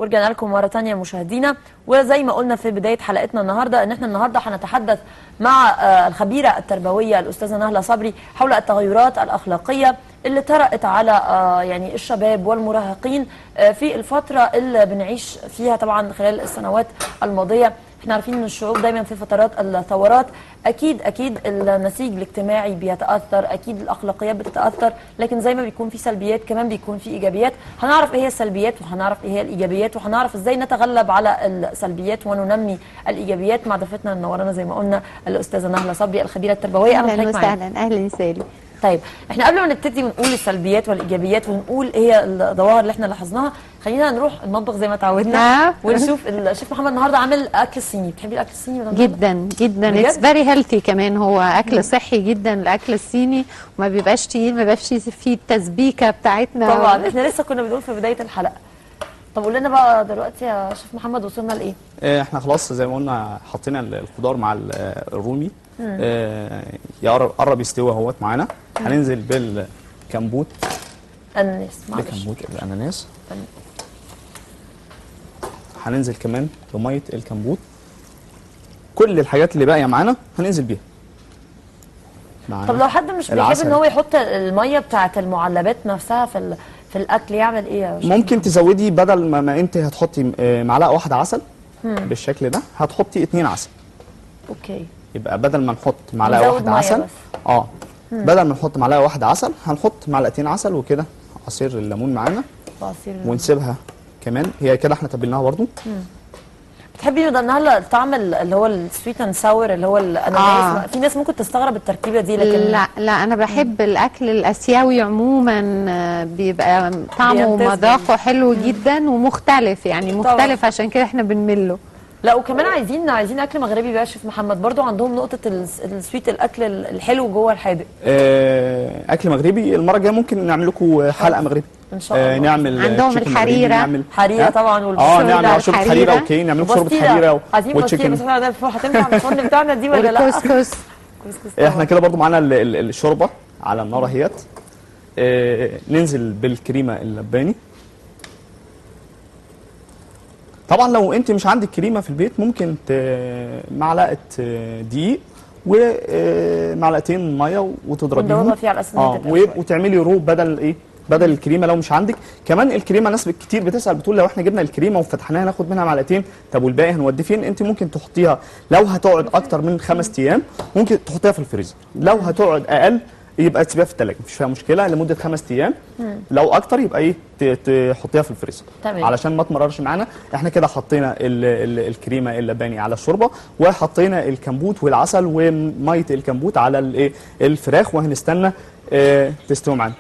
ورجعنا لكم مره تانية مشاهدينا وزي ما قلنا في بدايه حلقتنا النهارده ان احنا النهارده هنتحدث مع آه، الخبيره التربويه الاستاذه نهله صبري حول التغيرات الاخلاقيه اللي طرأت على آه، يعني الشباب والمراهقين آه، في الفتره اللي بنعيش فيها طبعا خلال السنوات الماضيه احنا عارفين ان الشعوب دايما في فترات الثورات اكيد اكيد النسيج الاجتماعي بيتاثر اكيد الاخلاقيات بتتاثر لكن زي ما بيكون في سلبيات كمان بيكون في ايجابيات هنعرف ايه هي السلبيات وهنعرف ايه هي الايجابيات وهنعرف ازاي نتغلب على السلبيات وننمي الايجابيات مع ضيفتنا المنورانا زي ما قلنا الاستاذه نهله صبري الخبيره التربويه اهلا بحضرتك معانا. وسهلا اهلا سالي طيب احنا قبل ما نبتدي ونقول السلبيات والايجابيات ونقول ايه هي الظواهر اللي احنا لاحظناها خلينا نروح المطبخ زي ما تعودنا آه. ونشوف الشيف محمد النهارده عامل اكل صيني بتحبي الاكل الصيني ولا لا؟ جدا جدا بجد؟ اتس فيري هيلثي كمان هو اكل صحي جدا الاكل الصيني وما بيبقاش تقيل ما بيبقاش فيه التسبيكه بتاعتنا طبعا احنا لسه كنا بنقول في بدايه الحلقه طب قول لنا بقى دلوقتي يا شيف محمد وصلنا لايه آه، احنا خلاص زي ما قلنا حطينا ال- الخضار مع ال- آه، الرومي آه، يقرب قرب يستوي اهوت معانا هننزل بالكمبوت اناناس معلش بكمبوت الاناناس هننزل كمان بميه الكمبوت كل الحاجات اللي باقيه معانا هننزل بيها معانا طب لو حد مش بيحب العسل. ان هو يحط الميه بتاعه المعلبات نفسها في ال- في الاكل يعمل ايه يا شيف ممكن تزودي بدل ما, ما انت هتحطي آه، معلقه واحده عسل بالشكل ده هتحطي اتنين عسل اوكي يبقى بدل ما نحط معلقه نزود واحده مية عسل بس. اه بدل ما نحط معلقه واحده عسل هنحط معلقتين عسل وكده عصير الليمون معانا عصير ونسيبها كمان هي كده احنا تبلناها برضو بتحبي نضمنها لها الطعم ال- اللي هو السويت اند ساور اللي هو الاناناس آه. في ناس ممكن تستغرب التركيبه دي لكن لا لا انا بحب الاكل الاسيوي عموما آه، بيبقى طعمه بيمتاز ومذاقه حلو جدا ومختلف يعني طبعا. مختلف عشان كده احنا بنمله لا وكمان عايزين عايزين اكل مغربي بقى يا شيف محمد برضو عندهم نقطه الس- السويت الاكل ال- الحلو جوه الحادق آه اكل مغربي المره الجايه ممكن نعمل لكم حلقه مغربي ان شاء الله نعمل عندهم chicken مغربي، الحريرة. نعمل حريره آه؟ طبعا اه والبسطرمة نعمل شوربه الحريرة. حريره اوكي نعمل لكم شوربه وبسطيرة. حريره عايزين بسطيره وتشيكن بس احنا ده هتنفع في الفرن بتاعنا دي ولا لا والكسكس كسكس طبعاً. احنا كده برضو معانا ال- ال- الشوربه على النار اهيت آه ننزل بالكريمه اللباني طبعا لو انت مش عندك كريمه في البيت ممكن ت- معلقه آه، دقيق ومعلقتين ميه وتضربيهم وندوبها فيها على أساس إنها اه تتقل و- شوية. وتعملي رو بدل ايه بدل الكريمه لو مش عندك كمان الكريمه ناس كتير بتسال بتقول لو احنا جبنا الكريمه وفتحناها ناخد منها معلقتين طب والباقي هنوديه فين انت ممكن تحطيها لو هتقعد اكتر من خمس ايام ممكن تحطيها في الفريزر لو هتقعد اقل يبقى تسيبها في الثلاجه مفيش فيها مشكله لمده خمس ايام لو اكتر يبقى ايه ت- تحطيها في الفريزر تمام. علشان ما تمررش معانا احنا كده حطينا ال ال الكريمه اللباني على الشوربه وحطينا الكمبوت والعسل وميه الكمبوت على الايه الفراخ وهنستنى اه تستوي معانا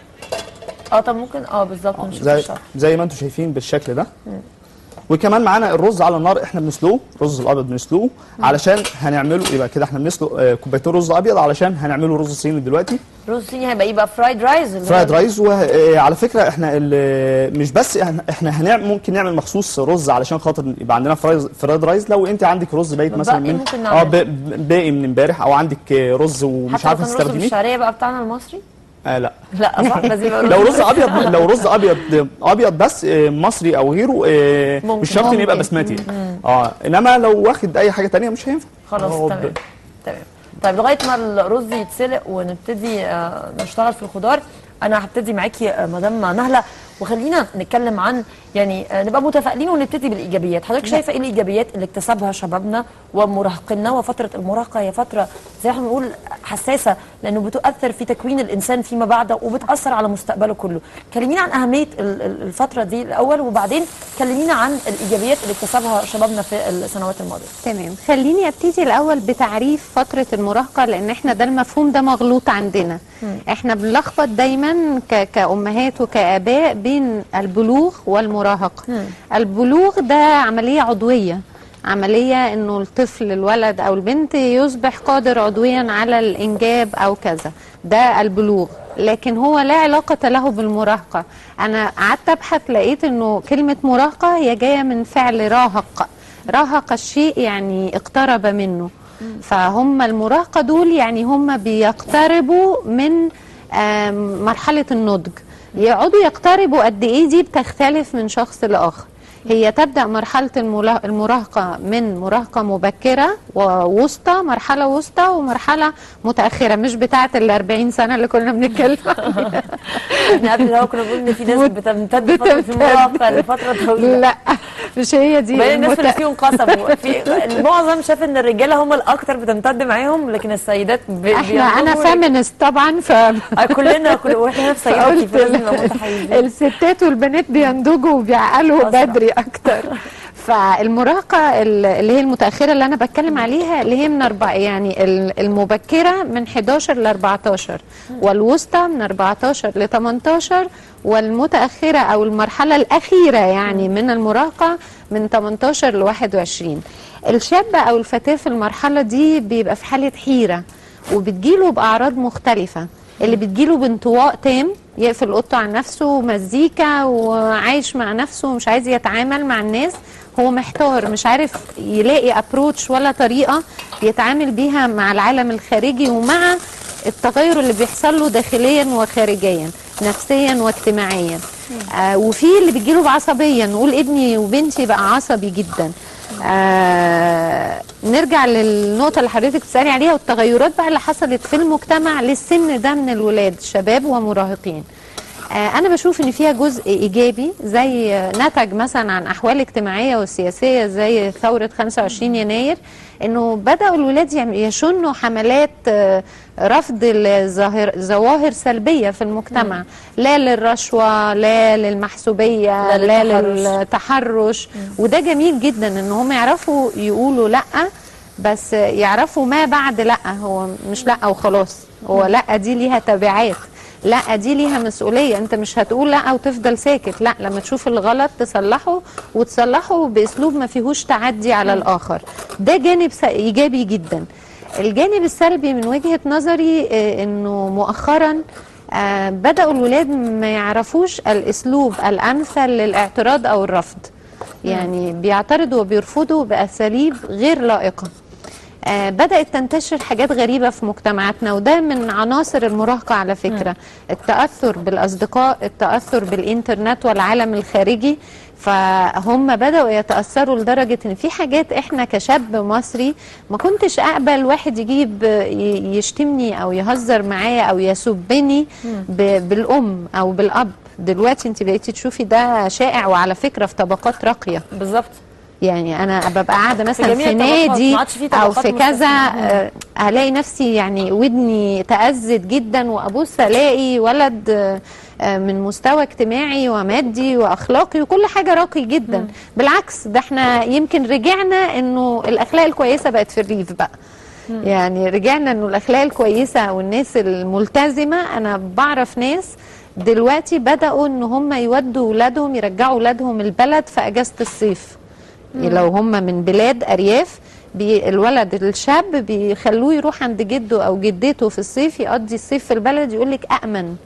اه طب ممكن اه بالظبط نشوف زي الشرح زي ما انتم شايفين بالشكل ده وكمان معانا الرز على النار احنا بنسلقه الرز الابيض بنسلقه علشان هنعمله يبقى كده احنا بنسلق آه، كوبايتين رز ابيض علشان هنعمله رز صيني دلوقتي رز صيني هيبقى يبقى فرايد رايز اللي هو- فرايد رايز وعلى فكره احنا ال- مش بس احنا احنا هنعمل ممكن نعمل مخصوص رز علشان خاطر يبقى عندنا فرايز فرايد رايز لو انت عندك رز بايت مثلا متبقي من ممكن اه نعمل. ب- باقي من امبارح او عندك آه، رز ومش حتى عارفه لو كان رز تستخدميه بالشعريه بقى بتاعنا المصري آه لا لا صح لازم يبقى لو رز ابيض لو رز ابيض ابيض بس آه، مصري او غيره آه، ممكن. مش شرط ان يبقى ممكن. بسمتي اه انما لو واخد اي حاجه تانية مش هينفع خلاص هو ب- تمام تمام طيب لغايه ما الرز يتسلق ونبتدي آه، نشتغل في الخضار انا هبتدي معاكي آه، مدام نهله وخلينا نتكلم عن يعني آه، نبقى متفائلين ونبتدي بالايجابيات حضرتك شايفه ايه الايجابيات اللي اكتسبها شبابنا ومراهقينا وفتره المراهقه هي فتره زي ما احنا بنقول حساسه لانه بتؤثر في تكوين الانسان فيما بعد وبتاثر على مستقبله كله كلمينا عن اهميه ال- ال- الفتره دي الاول وبعدين كلمينا عن الايجابيات اللي اكتسبها شبابنا في السنوات الماضيه تمام خليني ابتدي الاول بتعريف فتره المراهقه لان احنا ده المفهوم ده مغلوط عندنا احنا بنلخبط دايما ك- كامهات وكاباء بين البلوغ والمراهقه البلوغ ده عمليه عضويه عمليه انه الطفل الولد او البنت يصبح قادر عضويا على الانجاب او كذا ده البلوغ لكن هو لا علاقه له بالمراهقه انا قعدت ابحث لقيت انه كلمه مراهقه هي جايه من فعل راهق راهق الشيء يعني اقترب منه فهم المراهقة دول يعني هم بيقتربوا من آم، مرحلة النضج يقعدوا يقتربوا قد ايه دي بتختلف من شخص لآخر هي تبدا مرحله الملا- المراهقه من مراهقه مبكره ووسطى مرحله وسطى ومرحله متاخره مش بتاعه ال 40 سنه اللي كنا بنتكلم عليها احنا قبل الهوا كنا بنقول ان في ناس مت- بتمتد فتره بتمتد. المراهقه لفتره طويله لا مش هي دي باين الناس اللي المت- فيهم قصبوا في المعظم شاف ان الرجاله هم الاكثر بتمتد معاهم لكن السيدات ب... احنا انا بينضموا فيمينست طبعا ف آه، كلنا كل واحنا نفسياتي فقلت فلازم لا. نبقى متحيزين الستات والبنات بينضجوا وبيعقلوا أسرع. بدري اكتر فالمراهقه ال- اللي هي المتاخره اللي انا بتكلم عليها اللي هي من أربع يعني ال- المبكره من 11 ل 14 والوسطى من 14 ل 18 والمتاخره او المرحله الاخيره يعني من المراهقه من 18 ل 21 الشاب او الفتاه في المرحله دي بيبقى في حاله حيره وبتجيله باعراض مختلفه اللي بتجيله بانطواء تام يقفل اوضته عن نفسه مزيكا وعايش مع نفسه ومش عايز يتعامل مع الناس هو محتار مش عارف يلاقي ابروتش ولا طريقه يتعامل بيها مع العالم الخارجي ومع التغير اللي بيحصل له داخليا وخارجيا نفسيا واجتماعيا آه وفي اللي بيجيله بعصبيه نقول ابني وبنتي بقى عصبي جدا آه نرجع للنقطة اللي حضرتك بتسألي عليها والتغيرات بقى اللي حصلت في المجتمع للسن ده من الولاد شباب ومراهقين آه انا بشوف ان فيها جزء ايجابي زي آه، نتج مثلا عن احوال اجتماعيه وسياسيه زي ثوره 25 يناير انه بداوا الولاد يعم- يشنوا حملات آه، رفض الظاهر ظواهر سلبيه في المجتمع لا للرشوه لا للمحسوبيه لا لا, للتحرش. للتحرش وده جميل جدا ان هم يعرفوا يقولوا لا بس يعرفوا ما بعد لا هو مش لا وخلاص هو لا دي ليها تبعات لا دي ليها مسؤولية انت مش هتقول لا وتفضل ساكت لا لما تشوف الغلط تصلحه وتصلحه باسلوب ما فيهوش تعدي على الاخر ده جانب س- ايجابي جدا الجانب السلبي من وجهة نظري آه، انه مؤخرا آه، بدأوا الولاد ما يعرفوش الاسلوب الامثل للاعتراض او الرفض يعني بيعترضوا وبيرفضوا باساليب غير لائقه آه بدأت تنتشر حاجات غريبة في مجتمعاتنا وده من عناصر المراهقة على فكرة التأثر بالأصدقاء التأثر بالإنترنت والعالم الخارجي فهم بدأوا يتأثروا لدرجة إن في حاجات إحنا كشاب مصري ما كنتش أقبل واحد يجيب ي- يشتمني أو يهزر معايا أو يسبني ب- بالأم أو بالأب دلوقتي انت بقيتي تشوفي ده شائع وعلى فكرة في طبقات راقية بالظبط يعني انا ببقى قاعده مثلا جميع في الطبقات، نادي ما عادش في او طبقات في كذا مستثنى. آه، الاقي نفسي يعني ودني تأذت جدا وابص الاقي ولد آه، آه، من مستوى اجتماعي ومادي واخلاقي وكل حاجه راقي جدا بالعكس ده احنا يمكن رجعنا انه الاخلاق الكويسه بقت في الريف بقى يعني رجعنا انه الاخلاق الكويسه والناس الملتزمه انا بعرف ناس دلوقتي بداوا ان هم يودوا ولادهم يرجعوا ولادهم البلد في اجازه الصيف لو هم من بلاد ارياف بي الولد الشاب بيخلوه يروح عند جده او جدته في الصيف يقضي الصيف في البلد يقول لك امن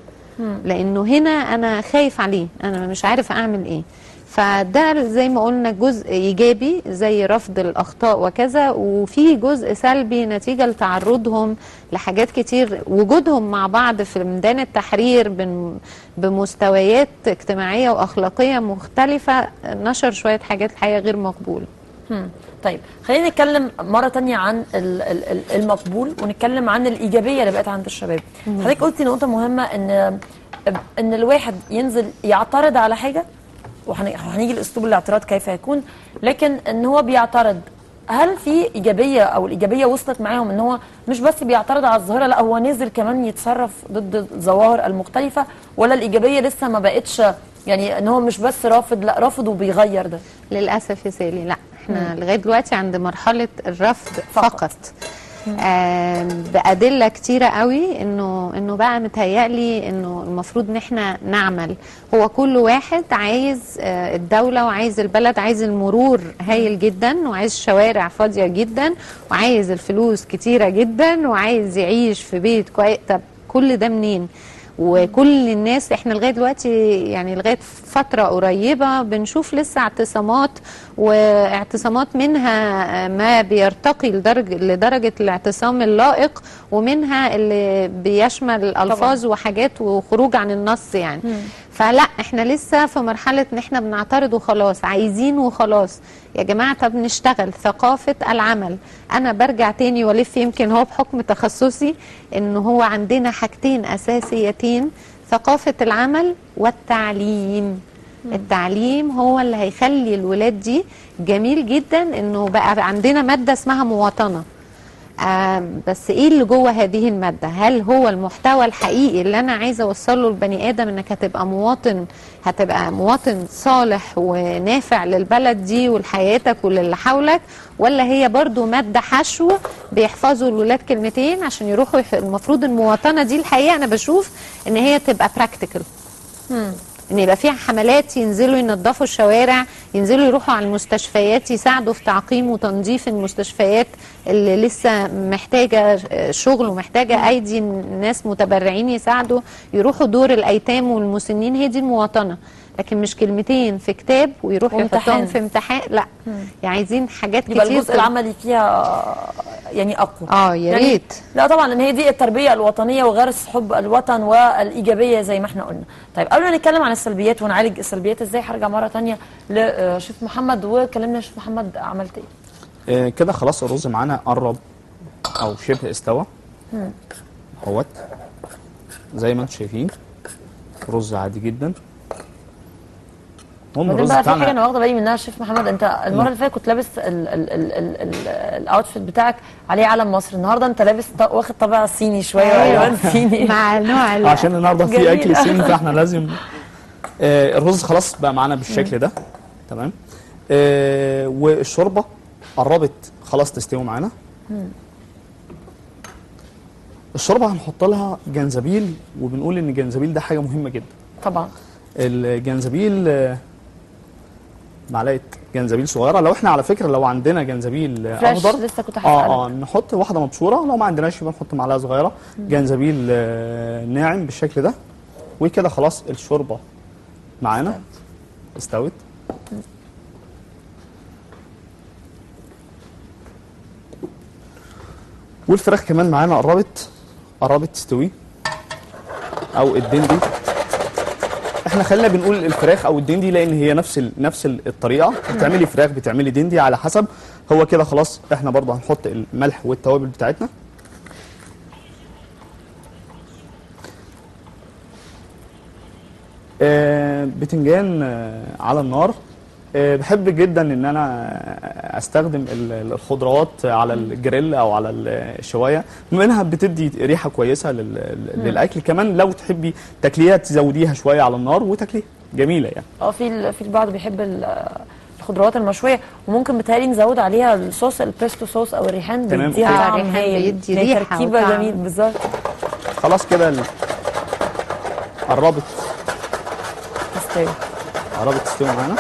لانه هنا انا خايف عليه انا مش عارف اعمل ايه فده زي ما قلنا جزء ايجابي زي رفض الاخطاء وكذا وفي جزء سلبي نتيجه لتعرضهم لحاجات كتير وجودهم مع بعض في ميدان التحرير بن- بمستويات اجتماعيه واخلاقيه مختلفه نشر شويه حاجات الحقيقه غير مقبوله مم. طيب خلينا نتكلم مرة تانية عن ال- ال- ال- المقبول ونتكلم عن الإيجابية اللي بقت عند الشباب حضرتك قلتي نقطة مهمة إن إن الواحد ينزل يعترض على حاجة وهن- وهنيجي لأسلوب الاعتراض كيف يكون لكن إن هو بيعترض هل في إيجابية أو الإيجابية وصلت معاهم إن هو مش بس بيعترض على الظاهرة لا هو نزل كمان يتصرف ضد الظواهر المختلفة ولا الإيجابية لسه ما بقتش يعني إن هو مش بس رافض لا رافض وبيغير ده للاسف يا سالي لا احنا لغايه دلوقتي عند مرحله الرفض فقط. فقط, آم، بادله كتيره قوي انه انه بقى متهيألي انه المفروض ان احنا نعمل هو كل واحد عايز آه، الدوله وعايز البلد عايز المرور هايل جدا وعايز شوارع فاضيه جدا وعايز الفلوس كتيره جدا وعايز يعيش في بيت كويس طب كل ده منين وكل الناس احنا لغايه دلوقتي يعني لغايه فتره قريبه بنشوف لسه اعتصامات واعتصامات منها ما بيرتقي لدرجه لدرجه الاعتصام اللائق ومنها اللي بيشمل الفاظ وحاجات وخروج عن النص يعني فلا احنا لسه في مرحله ان احنا بنعترض وخلاص عايزين وخلاص يا جماعه طب نشتغل ثقافه العمل انا برجع تاني والف يمكن هو بحكم تخصصي ان هو عندنا حاجتين اساسيتين ثقافه العمل والتعليم التعليم هو اللي هيخلي الولاد دي جميل جدا انه بقى عندنا ماده اسمها مواطنه آه بس ايه اللي جوه هذه الماده هل هو المحتوى الحقيقي اللي انا عايزه اوصله للبني ادم انك هتبقى مواطن هتبقى مواطن صالح ونافع للبلد دي ولحياتك وللي حولك ولا هي برضو ماده حشو بيحفظوا الولاد كلمتين عشان يروحوا يح... المفروض المواطنه دي الحقيقه انا بشوف ان هي تبقى براكتيكال ان يبقى فيها حملات ينزلوا ينظفوا الشوارع ينزلوا يروحوا على المستشفيات يساعدوا في تعقيم وتنظيف المستشفيات اللي لسه محتاجه شغل ومحتاجه ايدي ناس متبرعين يساعدوا يروحوا دور الايتام والمسنين هي دي المواطنه لكن مش كلمتين في كتاب ويروحوا وامتحان. يحطهم في امتحان لا يعني عايزين حاجات يبقى كتير الجزء العملي فيها يعني اقوى اه يا يعني ريت لا طبعا لان هي دي التربيه الوطنيه وغرس حب الوطن والايجابيه زي ما احنا قلنا طيب قبل ما نتكلم عن السلبيات ونعالج السلبيات ازاي هرجع مره تانية لشيف محمد وكلمنا شيف محمد عملت ايه آه، كده خلاص الرز معانا قرب او شبه استوى اهوت زي ما انتم شايفين رز عادي جدا المهم بعدين الرز بقى في حاجه بتاعنا انا واخده بالي منها يا شيف محمد انت المره اللي فاتت كنت لابس ال- ال- ال- ال- ال- الاوتفيت بتاعك عليه علم مصر النهارده انت لابس ط- واخد طابع صيني شويه والوان صيني مع نوع ال- عشان النهارده في جميل. اكل صيني فاحنا لازم آه الرز خلاص بقى معانا بالشكل ده تمام آه والشوربه قربت خلاص تستوي معانا الشوربه هنحط لها جنزبيل وبنقول ان الجنزبيل ده حاجه مهمه جدا طبعا الجنزبيل آه، معلقه جنزبيل صغيره لو احنا على فكره لو عندنا جنزبيل آه، فريش اخضر لسه كنت اه اه هسألك نحط واحده مبشوره لو ما عندناش يبقى نحط معلقه صغيره جنزبيل آه، ناعم بالشكل ده وكده خلاص الشوربه معانا استوت والفراخ كمان معانا قربت قربت تستوي او الدندي احنا خلينا بنقول الفراخ او الدندي لان هي نفس ال... نفس ال- الطريقه بتعملي فراخ بتعملي دندي على حسب هو كده خلاص احنا برضه هنحط الملح والتوابل بتاعتنا آه بتنجان آه على النار آه بحب جدا ان انا استخدم ال- ال- الخضروات على الجريل او على الشوايه منها بتدي ريحه كويسه لل- للاكل كمان لو تحبي تاكليها تزوديها شويه على النار وتاكليها جميله يعني اه في ال- في البعض بيحب ال- الخضروات المشويه وممكن بتهيألي نزود عليها الصوص البيستو صوص او الريحان تمام. بيديها آه، طعم الريحان هايل بيدي هي ريحة تركيبه وطعم. جميل بالظبط خلاص كده ال- قربت تستوي قربت تستوي معانا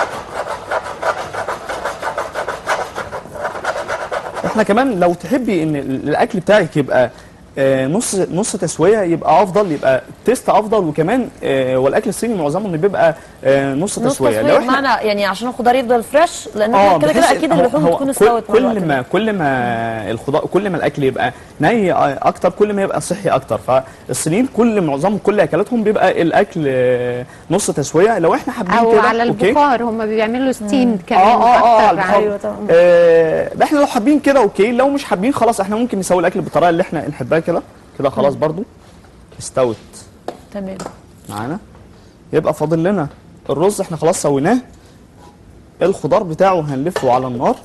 احنا كمان لو تحبي ان ال- الاكل بتاعك يبقى آه، نص نص تسويه يبقى افضل يبقى تيست افضل وكمان آه، والاكل الصيني معظمه انه بيبقى آه، نص نص تسويه تسويه بمعنى يعني عشان الخضار يفضل فريش لان إحنا كده كده بحيث اكيد هو- اللحوم هو تكون كل- استوت مع الوقت كل ده. ما كل ما الخضار كل ما الاكل يبقى ني اكتر كل ما يبقى صحي اكتر فالصينيين كل معظمهم كل اكلاتهم بيبقى الاكل آه، نص تسويه لو احنا حابين او كده على أوكي. البخار هم بيعملوا ستيم كمان اه اه اه اكتر البخار. أيوة طبعا. آه احنا لو حابين كده اوكي لو مش حابين خلاص احنا ممكن نسوي الاكل بالطريقه اللي احنا نحبها كده كده خلاص برضو استوت تمام معانا يبقى فاضل لنا الرز احنا خلاص سويناه الخضار بتاعه هنلفه على النار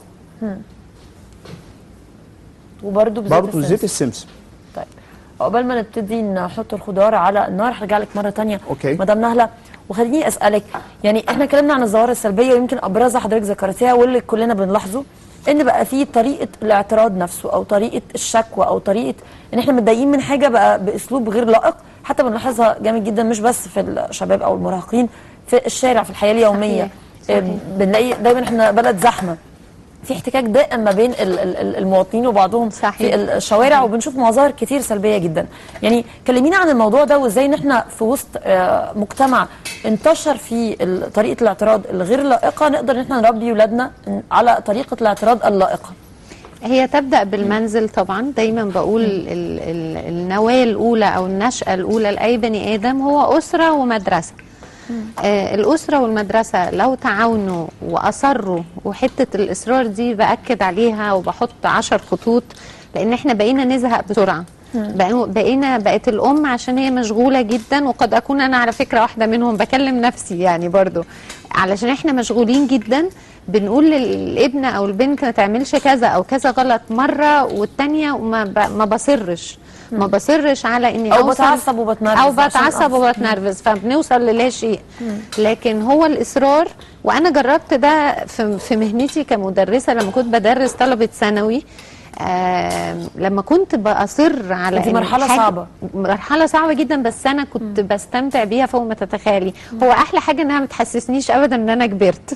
وبرده بزيت برضو السمسم. زيت السمسم طيب عقبال ما نبتدي نحط الخضار على النار هرجع لك مره تانية أوكي. مدام نهله وخليني اسالك يعني احنا اتكلمنا عن الظواهر السلبيه ويمكن ابرزها حضرتك ذكرتيها واللي كلنا بنلاحظه ان بقى في طريقه الاعتراض نفسه او طريقه الشكوى او طريقه ان احنا متضايقين من حاجه بقى باسلوب غير لائق حتى بنلاحظها جامد جدا مش بس في الشباب او المراهقين في الشارع في الحياه اليوميه صحيح. آه، بنلاقي دايما احنا بلد زحمه في احتكاك دائم ما بين ال- ال- ال- المواطنين وبعضهم صحيح. في الشوارع وبنشوف مظاهر كتير سلبيه جدا يعني كلمينا عن الموضوع ده وازاي ان احنا في وسط آه، مجتمع انتشر فيه ال- طريقه الاعتراض الغير لائقه نقدر ان احنا نربي ولادنا على طريقه الاعتراض اللائقه هي تبدأ بالمنزل طبعا دايما بقول ال ال النواة الأولى أو النشأة الأولى لأي بني آدم هو أسرة ومدرسة آه الاسره والمدرسه لو تعاونوا واصروا وحته الاصرار دي باكد عليها وبحط عشر خطوط لان احنا بقينا نزهق بسرعه بقينا- بقينا بقت الام عشان هي مشغوله جدا وقد اكون انا على فكره واحده منهم بكلم نفسي يعني برضو علشان احنا مشغولين جدا بنقول للابن او البنت ما تعملش كذا او كذا غلط مره والتانيه وما ب- ما بصرش ما بصرش على اني أو أوصل- بتعصب وبتنرفز او عشان بتعصب أوصل. وبتنرفز فبنوصل للا شيء لكن هو الاصرار وانا جربت ده في, في مهنتي كمدرسه لما كنت بدرس طلبه ثانوي آم، لما كنت باصر على دي إن مرحلة حاجة- صعبة. مرحله صعبه جدا بس انا كنت بستمتع بيها فوق ما تتخيلي هو احلى حاجه انها ما تحسسنيش ابدا ان انا كبرت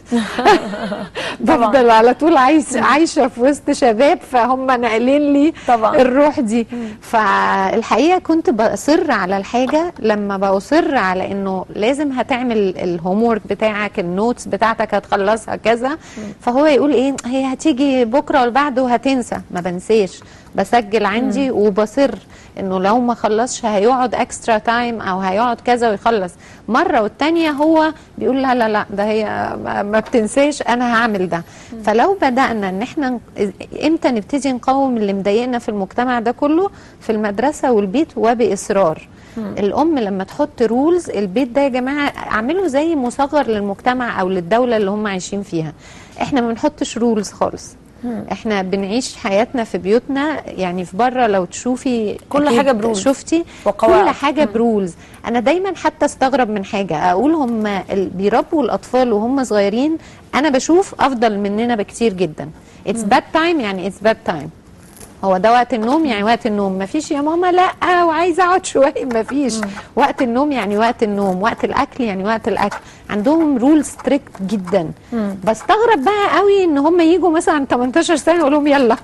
بفضل على طول عايش عايشه في وسط شباب فهم ناقلين لي طبعا. الروح دي فالحقيقه كنت بصر على الحاجه لما بصر على انه لازم هتعمل الهوم ورك بتاعك النوتس بتاعتك هتخلصها كذا فهو يقول ايه هي هتيجي بكره ولا بعده وهتنسى ما بنساش بسجل عندي وبصر انه لو ما خلصش هيقعد اكسترا تايم او هيقعد كذا ويخلص مره والتانيه هو بيقول لا لا لا ده هي ما ما بتنساش انا هعمل ده فلو بدانا ان احنا ن- امتى نبتدي نقاوم اللي مضايقنا في المجتمع ده كله في المدرسه والبيت وباصرار الام لما تحط رولز البيت ده يا جماعه اعمله زي مصغر للمجتمع او للدوله اللي هم عايشين فيها احنا ما بنحطش رولز خالص احنا بنعيش حياتنا في بيوتنا يعني في بره لو تشوفي كل أكيد حاجة برولز شفتي وقواعد. كل حاجه برولز انا دايما حتى استغرب من حاجه اقول هم ال- بيربوا الاطفال وهم صغيرين انا بشوف افضل مننا بكتير جدا اتس باد تايم يعني اتس باد تايم هو ده وقت النوم يعني وقت النوم مفيش يا ماما لا وعايزه اقعد شويه مفيش وقت النوم يعني وقت النوم وقت الاكل يعني وقت الاكل عندهم رول ستريكت جدا بستغرب بقى قوي ان هم يجوا مثلا 18 سنه يقول لهم يلا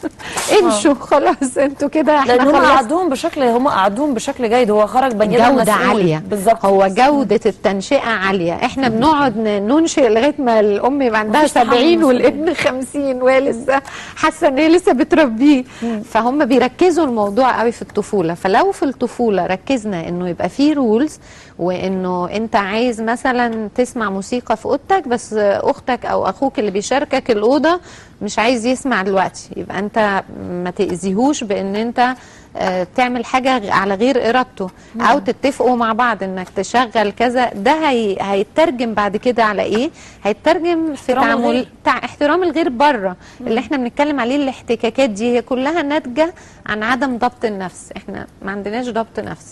امشوا خلاص انتوا كده احنا لان هم خلصنا قعدوهم بشكل هم قعدوهم بشكل جيد هو خرج بني ادم جودة مسؤول. عالية بالظبط هو جودة التنشئة عالية احنا بنقعد ن- ننشئ لغاية ما الأم يبقى عندها مفيش تحمل 70 مسؤولية. والابن 50 وهي لسه حاسة ان هي لسه بتربيه فهم بيركزوا الموضوع قوي في الطفولة فلو في الطفولة ركزنا انه يبقى فيه رولز وانه انت عايز مثلا تسمع موسيقى في اوضتك بس اختك او اخوك اللي بيشاركك الأوضة مش عايز يسمع دلوقتي يبقى انت ما تأذيهوش بان انت آه، تعمل حاجة على غير إرادته أو تتفقوا مع بعض إنك تشغل كذا ده هي هيترجم بعد كده على إيه؟ هيترجم في احترام تعامل الغير. تع... احترام الغير بره اللي احنا بنتكلم عليه الاحتكاكات دي هي كلها ناتجة عن عدم ضبط النفس احنا ما عندناش ضبط نفس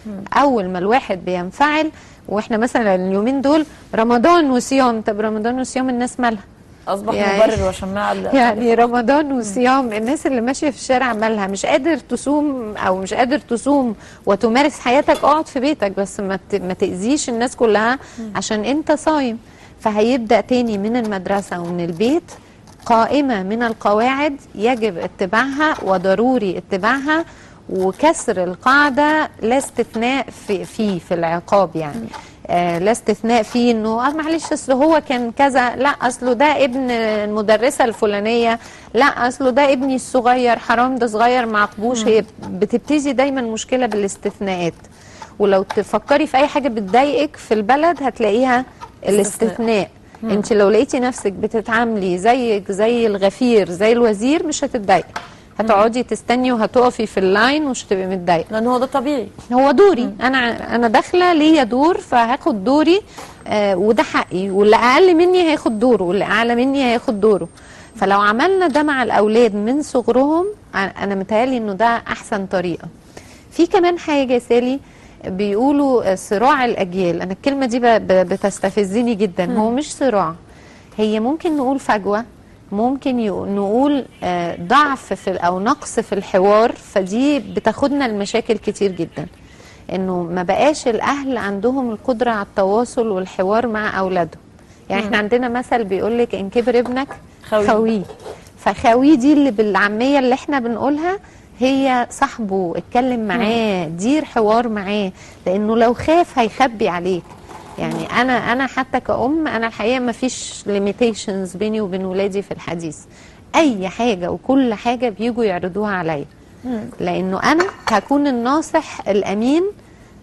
أول ما الواحد بينفعل واحنا مثلا اليومين دول رمضان وصيام طب رمضان وصيام الناس مالها اصبح يعني- مبرر وشماعه ل- يعني رمضان وصيام الناس اللي ماشيه في الشارع مالها مش قادر تصوم او مش قادر تصوم وتمارس حياتك اقعد في بيتك بس ما ت- ما تاذيش الناس كلها عشان انت صايم فهيبدا تاني من المدرسه ومن البيت قائمه من القواعد يجب اتباعها وضروري اتباعها وكسر القاعده لا استثناء في في في العقاب يعني آه لا استثناء فيه انه آه معلش اصل هو كان كذا لا اصله ده ابن المدرسه الفلانيه لا اصله ده ابني الصغير حرام ده صغير معقبوش هي بتبتدي دايما مشكله بالاستثناءات ولو تفكري في اي حاجه بتضايقك في البلد هتلاقيها الاستثناء انت لو لقيتي نفسك بتتعاملي زيك زي الغفير زي الوزير مش هتتضايقي هتقعدي تستني وهتقفي في اللاين ومش هتبقي متضايقه لان هو ده طبيعي هو دوري انا انا داخله ليا دور فهاخد دوري آه وده حقي واللي اقل مني هياخد دوره واللي اعلى مني هياخد دوره فلو عملنا ده مع الاولاد من صغرهم ع- انا متهيألي انه ده احسن طريقه في كمان حاجه يا سالي بيقولوا آه، صراع الاجيال انا الكلمه دي ب- ب- بتستفزني جدا هو مش صراع هي ممكن نقول فجوه ممكن يق- نقول آه، ضعف في او نقص في الحوار فدي بتاخدنا لمشاكل كتير جدا انه ما بقاش الاهل عندهم القدره على التواصل والحوار مع اولادهم يعني احنا عندنا مثل بيقول لك ان كبر ابنك خويه. خويه فخويه دي اللي بالعاميه اللي احنا بنقولها هي صاحبه اتكلم معاه دير حوار معاه لانه لو خاف هيخبي عليك يعني انا انا حتى كأم انا الحقيقه ما فيش ليميتيشنز بيني وبين ولادي في الحديث اي حاجه وكل حاجه بيجوا يعرضوها عليا لانه انا هكون الناصح الامين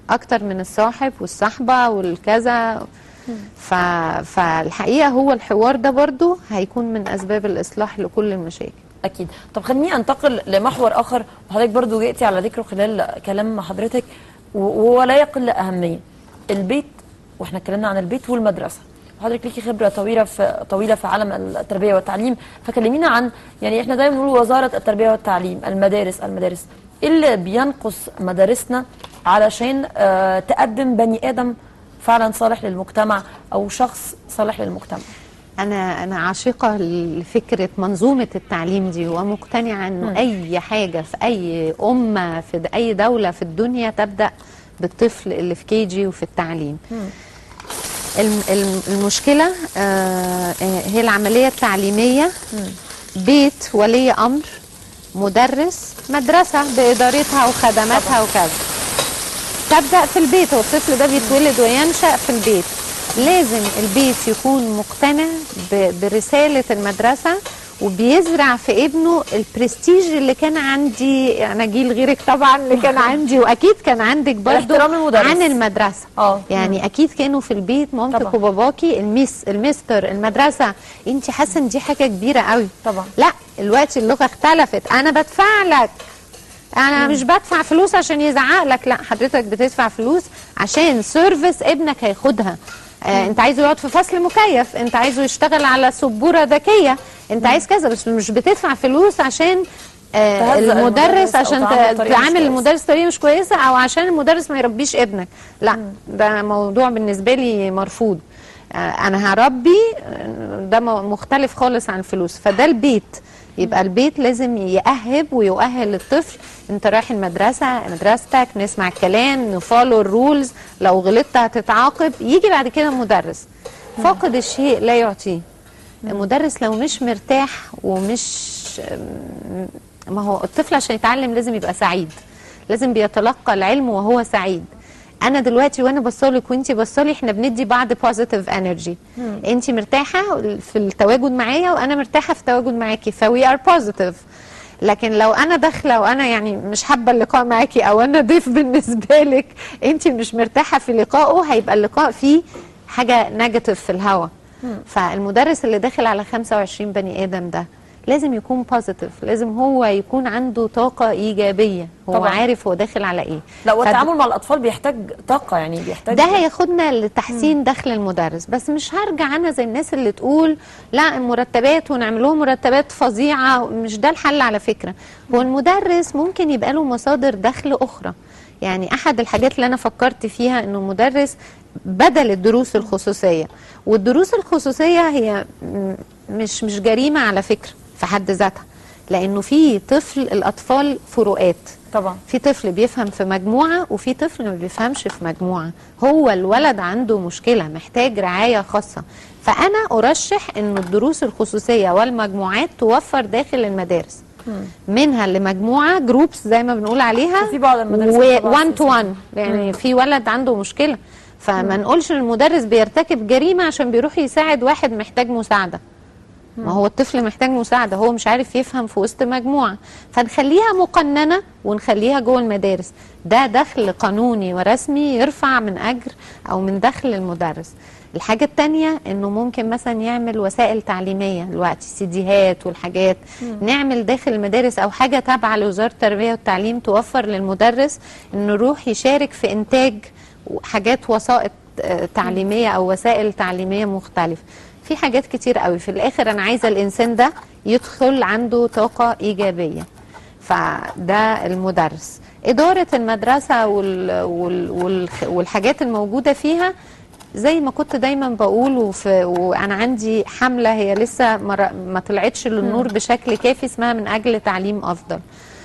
اكتر من الصاحب والصحبه والكذا ف... فالحقيقه هو الحوار ده برضو هيكون من اسباب الاصلاح لكل المشاكل اكيد طب خليني انتقل لمحور اخر وحضرتك برضو جئتي على ذكره خلال كلام حضرتك و- وهو لا يقل اهميه البيت واحنا اتكلمنا عن البيت والمدرسه حضرتك ليكي خبره طويله في طويله في عالم التربيه والتعليم فكلمينا عن يعني احنا دايما بنقول وزاره التربيه والتعليم المدارس المدارس ايه اللي بينقص مدارسنا علشان آه تقدم بني ادم فعلا صالح للمجتمع او شخص صالح للمجتمع انا انا عاشقه لفكره منظومه التعليم دي ومقتنعه انه اي حاجه في اي امه في د- اي دوله في الدنيا تبدا بالطفل اللي في كي جي وفي التعليم الم- الم- المشكله آه، آه، هي العمليه التعليميه بيت ولي امر مدرس مدرسه بادارتها وخدماتها وكذا تبدا في البيت هو الطفل ده بيتولد وينشا في البيت لازم البيت يكون مقتنع ب- برساله المدرسه وبيزرع في ابنه البرستيج اللي كان عندي انا جيل غيرك طبعا اللي كان عندي واكيد كان عندك برضو احترام المدرس. عن المدرسه اه يعني اكيد كانوا في البيت مامتك طبعا. وباباكي الميس المستر المدرسه انت حاسه ان دي حاجه كبيره قوي طبعا. لا دلوقتي اللغه اختلفت انا بدفع لك انا مش بدفع فلوس عشان يزعق لك لا حضرتك بتدفع فلوس عشان سيرفيس ابنك هياخدها آه انت عايزه يقعد في فصل مكيف انت عايزه يشتغل على سبوره ذكيه انت عايز كذا بس مش بتدفع فلوس عشان آه تهزق المدرس المدرس أو عشان تعامله ت- بطريقة مش تعامل كويسة. المدرس بطريقه مش كويسه او عشان المدرس ما يربيش ابنك لا ده موضوع بالنسبه لي مرفوض آه، انا هربي آه، ده م- مختلف خالص عن الفلوس فده البيت يبقى البيت لازم يأهب ويؤهل الطفل انت رايح المدرسه مدرستك نسمع الكلام نفولو الرولز لو غلطت هتتعاقب يجي بعد كده مدرس فاقد الشيء لا يعطيه المدرس لو مش مرتاح ومش ما هو الطفل عشان يتعلم لازم يبقى سعيد لازم بيتلقى العلم وهو سعيد انا دلوقتي وانا بصالك وانت بصالي احنا بندي بعض بوزيتيف انرجي انت مرتاحه في التواجد معايا وانا مرتاحه في التواجد معاكي فوي ار بوزيتيف لكن لو انا داخله وانا يعني مش حابه اللقاء معاكي او انا ضيف بالنسبه لك انت مش مرتاحه في لقائه هيبقى اللقاء فيه حاجه نيجاتيف في الهوا فالمدرس اللي داخل على 25 بني ادم ده لازم يكون بوزيتيف لازم هو يكون عنده طاقه ايجابيه هو طبعاً. عارف هو داخل على ايه لا فد- والتعامل مع الاطفال بيحتاج طاقه يعني بيحتاج ده هياخدنا لتحسين دخل المدرس بس مش هرجع انا زي الناس اللي تقول لا المرتبات ونعمل لهم مرتبات فظيعه مش ده الحل على فكره هو المدرس ممكن يبقى له مصادر دخل اخرى يعني احد الحاجات اللي انا فكرت فيها انه المدرس بدل الدروس الخصوصيه والدروس الخصوصيه هي م- مش مش جريمه على فكره في حد ذاتها لانه في طفل الاطفال فروقات طبعا في طفل بيفهم في مجموعة وفي طفل ما بيفهمش في مجموعة هو الولد عنده مشكلة محتاج رعاية خاصة فأنا أرشح أن الدروس الخصوصية والمجموعات توفر داخل المدارس منها لمجموعة جروبس زي ما بنقول عليها وفي بعض المدارس و طبعاً 1 تو 1 يعني في ولد عنده مشكلة فما نقولش المدرس بيرتكب جريمة عشان بيروح يساعد واحد محتاج مساعدة ما هو الطفل محتاج مساعدة هو مش عارف يفهم في وسط مجموعة فنخليها مقننة ونخليها جوه المدارس ده دخل قانوني ورسمي يرفع من أجر أو من دخل المدرس الحاجة التانية انه ممكن مثلا يعمل وسائل تعليمية دلوقتي سيديهات والحاجات نعمل داخل المدارس او حاجة تابعة لوزارة التربية والتعليم توفر للمدرس انه يروح يشارك في انتاج حاجات وسائط آه، تعليمية او وسائل تعليمية مختلفة في حاجات كتير قوي في الاخر انا عايزه الانسان ده يدخل عنده طاقه ايجابيه فده المدرس اداره المدرسه وال وال وال والحاجات الموجوده فيها زي ما كنت دايما بقول وفي وانا عندي حمله هي لسه ما ر- ما طلعتش للنور بشكل كافي اسمها من اجل تعليم افضل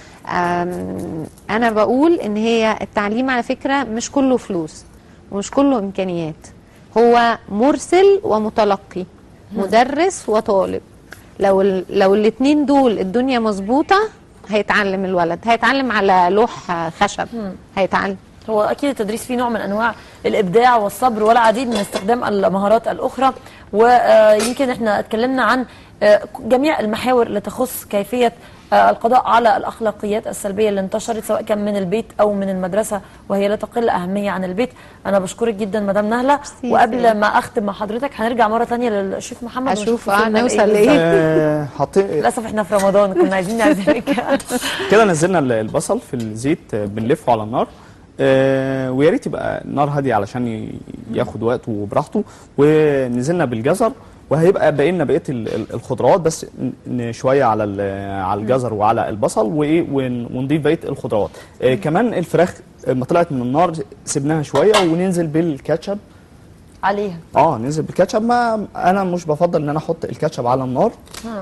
أم، انا بقول ان هي التعليم على فكره مش كله فلوس ومش كله امكانيات هو مرسل ومتلقي مدرس وطالب لو ال- لو الاثنين دول الدنيا مظبوطه هيتعلم الولد هيتعلم على لوح خشب هيتعلم هو اكيد التدريس فيه نوع من انواع الابداع والصبر والعديد من استخدام المهارات الاخرى ويمكن احنا اتكلمنا عن آه، جميع المحاور اللي تخص كيفيه آه، القضاء على الاخلاقيات السلبيه اللي انتشرت سواء كان من البيت او من المدرسه وهي لا تقل اهميه عن البيت انا بشكرك جدا مدام نهله ميرسي. وقبل ما اختم مع حضرتك هنرجع مره ثانيه للشيف محمد اشوف ونشوف اه وصلنا نوصل لإيه. لايه آه، حاطين للاسف احنا في رمضان كنا عايزين نعزمك كده نزلنا ال- البصل في الزيت آه، بنلفه على النار آه، ويا ريت يبقى النار هاديه علشان ي- ياخد وقته وبراحته ونزلنا بالجزر وهيبقى باقي لنا بقيه ال- ال- الخضروات بس ن- ن- شويه على ال- على الجزر وعلى البصل وايه ون- ونضيف بقيه الخضروات آه، كمان الفراخ لما طلعت من النار سيبناها شويه وننزل بالكاتشب عليها اه ننزل بالكاتشب ما انا مش بفضل ان انا احط الكاتشب على النار ها.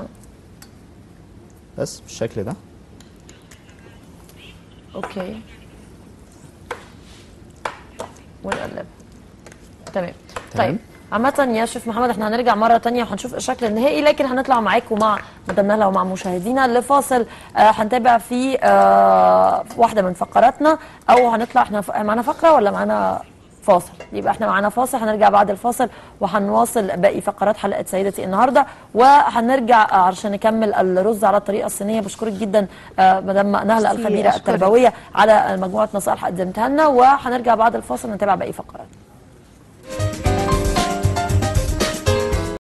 بس بالشكل ده اوكي ونقلب تمام تمام. طيب عامة يا شيف محمد احنا هنرجع مرة تانية وهنشوف الشكل النهائي لكن هنطلع معاك ومع مدام نهلة ومع مشاهدينا لفاصل آه هنتابع فيه آه واحدة من فقراتنا او هنطلع احنا ف- معانا فقرة ولا معانا فاصل يبقى احنا معانا فاصل هنرجع بعد الفاصل وهنواصل باقي فقرات حلقة سيدتي النهاردة وهنرجع آه، علشان نكمل الرز على الطريقة الصينية بشكرك جدا آه مدام نهلة ميرسي، الخبيرة أشكرك. التربوية على مجموعة نصائح قدمتها لنا وهنرجع بعد الفاصل نتابع باقي فقرات